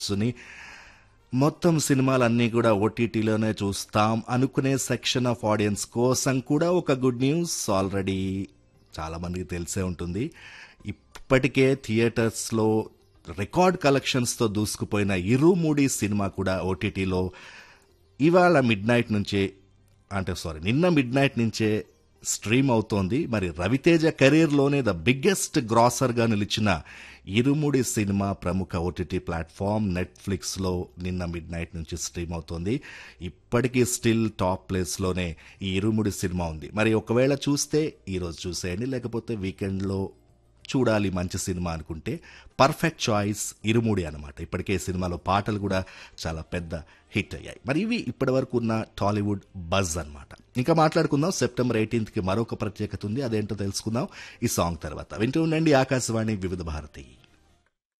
సుని మొత్తం సినిమాలన్నీ కూడా ఓటీటీలోనే చూస్తాం అనుకునే సెక్షన్ ఆఫ్ ఆడియన్స్ కోసం కూడా ఒక గుడ్ న్యూస్ ఆల్రెడీ చాలా మందికి తెలిసే ఉంటుంది ఇప్పటికే థియేటర్స్లో రికార్డ్ కలెక్షన్స్తో దూసుకుపోయిన ఇరుముడి సినిమా కూడా ఓటీటీలో ఇవాళ మిడ్ నైట్ నుంచే అంటే సారీ నిన్న మిడ్ నైట్ నుంచే స్ట్రీమ్ అవుతోంది మరి రవితేజ కెరీర్లోనే ద బిగ్గెస్ట్ గ్రాసర్గా నిలిచిన ఇరుముడి సినిమా ప్రముఖ ఓటీటీ ప్లాట్ఫామ్ నెట్ఫ్లిక్స్లో నిన్న మిడ్ నైట్ నుంచి స్ట్రీమ్ అవుతోంది ఇప్పటికీ స్టిల్ టాప్ ప్లేస్లోనే ఈ ఇరుముడి సినిమా ఉంది మరి ఒకవేళ చూస్తే ఈరోజు చూసేయండి లేకపోతే వీకెండ్లో చూడాలి మంచి సినిమా అనుకుంటే పర్ఫెక్ట్ చాయిస్ ఇరుముడి అనమాట ఇప్పటికే ఈ సినిమాలో పాటలు కూడా చాలా పెద్ద హిట్ అయ్యాయి మరి ఇవి ఇప్పటి వరకు ఉన్న టాలీవుడ్ బజ్ అన్నమాట ఇంకా మాట్లాడుకుందాం సెప్టెంబర్ ఎయిటీన్త్కి మరొక ప్రత్యేకత ఉంది అదేంటో తెలుసుకుందాం ఈ సాంగ్ తర్వాత వింటూ ఉండండి ఆకాశవాణి వివిధ భారతి